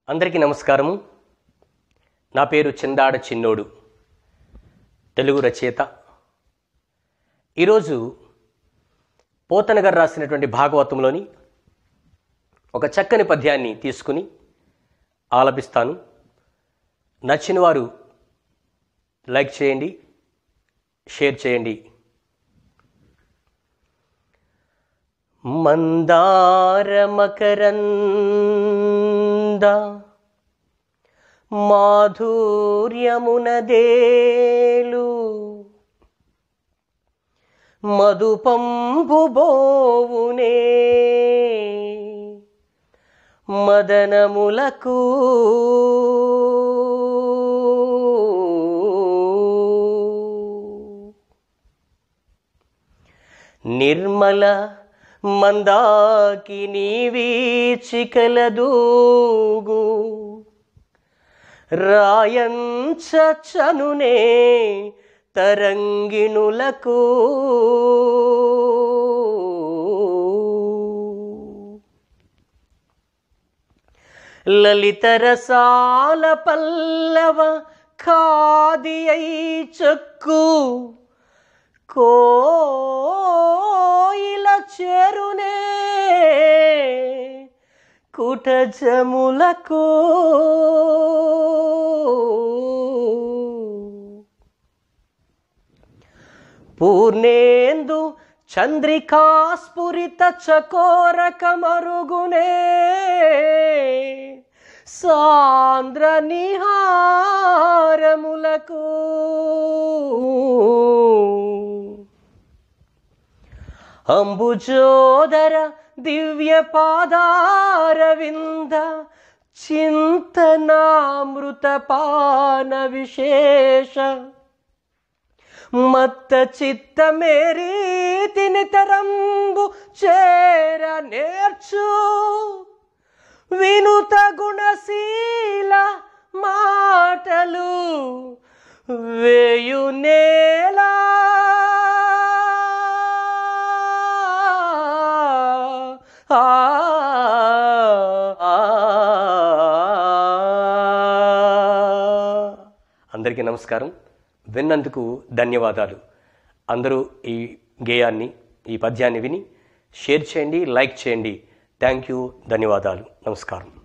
అందరికీ నమస్కారము నా పేరు చిందాడ చిన్నోడు తెలుగు రచయిత ఈరోజు పోతన గారు రాసినటువంటి భాగవతంలోని ఒక చక్కని పద్యాన్ని తీసుకుని ఆలపిస్తాను నచ్చిన వారు లైక్ చేయండి షేర్ చేయండి మందారమకరంద మాధుర్యమునదేలు మధుపంబుబోవునే మదనములకు నిర్మల మందాకిని వీచికలదూగు రాయంచనునే తరంగిణులకు లలితరసాల పల్లవ ఖాదియై చక్కు కోయిల చెరునే కుటజములకు పూర్ణేందు చంద్రికాస్ఫురిత చకోరక మరుగునే సాంద్ర నిహారములకు అంబుజోదర దివ్య పాదారవింద చింతనామృత పాన విశేష మత్త చిత్త మేరీ తినితరంబు చేర నేర్చు వినుత గుణశీల మాటలు వేయు నేలా ఆ, ఆ, అందరికీ నమస్కారం విన్నందుకు ధన్యవాదాలు అందరూ ఈ గేయాన్ని ఈ పద్యాన్ని విని షేర్ చేయండి లైక్ చేయండి థ్యాంక్ యూ ధన్యవాదాలు నమస్కారం